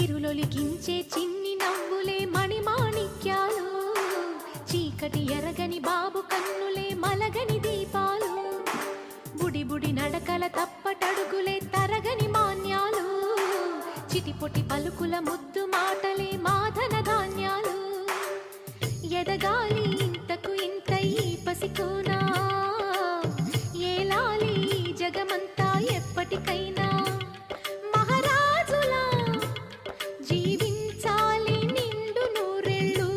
సిరులొలికించే చిన్ని నవ్వులే మణిమాణిక్యాలు చీకటి ఎరగని బాబు కన్నులే మలగని దీపాలు బుడి బుడి నడకల తప్పటడుగులే తరగని మాన్యాలు చిటిపొటి పలుకుల ముద్దు మాటలే మాధన ధాన్యాలు ఎదగాలి ఇంతకు ఇంత ఈ పసికోనా ఏలాలి ఈ జగమంతా ఎప్పటికైనా మహారాజులా జీవించాలి నిండు నూరెళ్ళు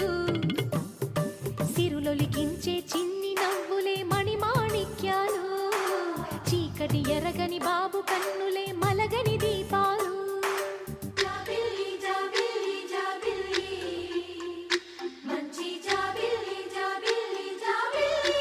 సిరులొలికించే చిన్ని నవ్వులే మణిమాణిక్యాలు చీకటి ఎరగని బాబు కన్నులే మలగని దీపాలు జాబిల్లి జాబిల్లి జాబిల్లి మంచి జాబిల్లి జాబిల్లి జాబిల్లి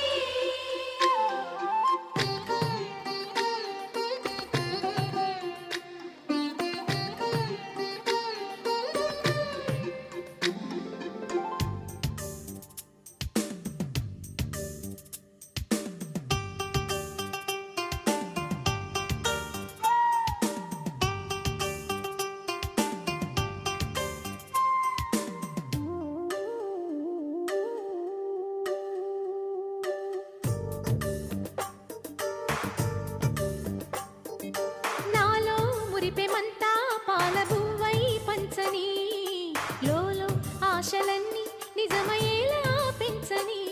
నాలో మురిపెమంతా పాల బువ్వై పంచని లోలో ఆశలన్నీ నిజమయ్యేలా పెంచని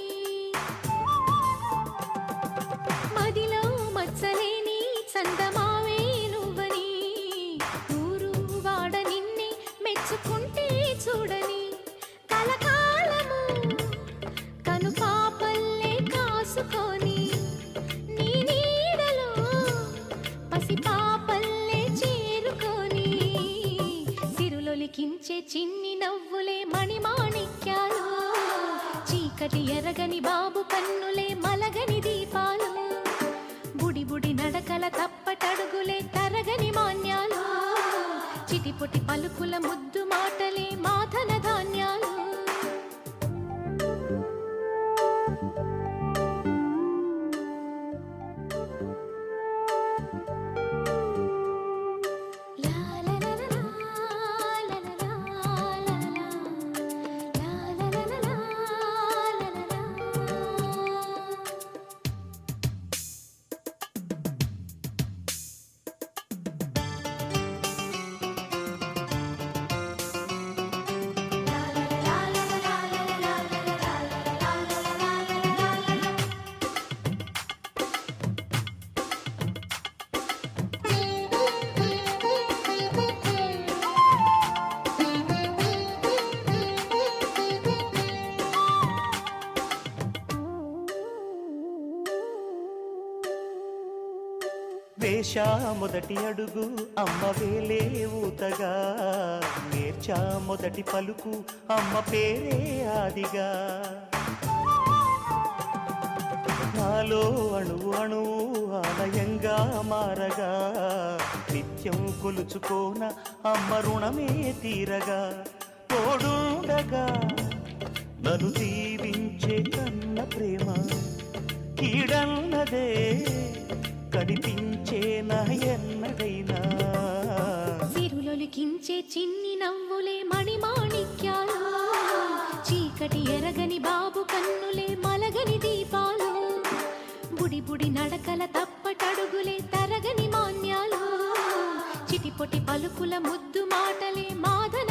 మదిలో మచ్చలేని చందమావే నువ్వని ఊరు వాడ నిన్నే మెచ్చుకుంటే చూడని కలకాలము కను పాపల్లే కాసుకొని నీ నీడలో పసి పాపల్లే చేరుకొని సిరులొలికించే చిన్ని నవ్వులే మణిమాణిక్యాలు చీకటి ఎరగని బాబు కన్నులే మలగని దీపాలు బుడి బుడి నడకల తప్పటడుగులే తరగని మాన్యాలు చిటిపొటి పలుకుల ముద్దు మాటలే మాధన ధాన్యాలు లా లా లా లా లా లా లా లా లా లా లా లా లా లా వేషా మొదటి అడుగు అమ్మ వేలే ఊతగా నేర్చా మొదటి పలుకు అమ్మ పేరే ఆదిగా నాలో అణువు అణువు ఆలయంగా మారగా నిత్యం కొలుచుకోన అమ్మ రుణమే తీరగా తోడుండగా నన్ను దీవించే కన్న ప్రేమ కీడన్నదే కనిపించే నా ఎన్నడైనా సిరులొలికించే చిన్ని నవ్వులే మణిమాణిక్యాలు చీకటి ఎరగని బాబు కన్నులే మలగని దీపాలు బుడి బుడి నడకల తప్పటడుగులే తరగని మాన్యాలు చిటిపొటి పలుకుల ముద్దు మాటలే మాధన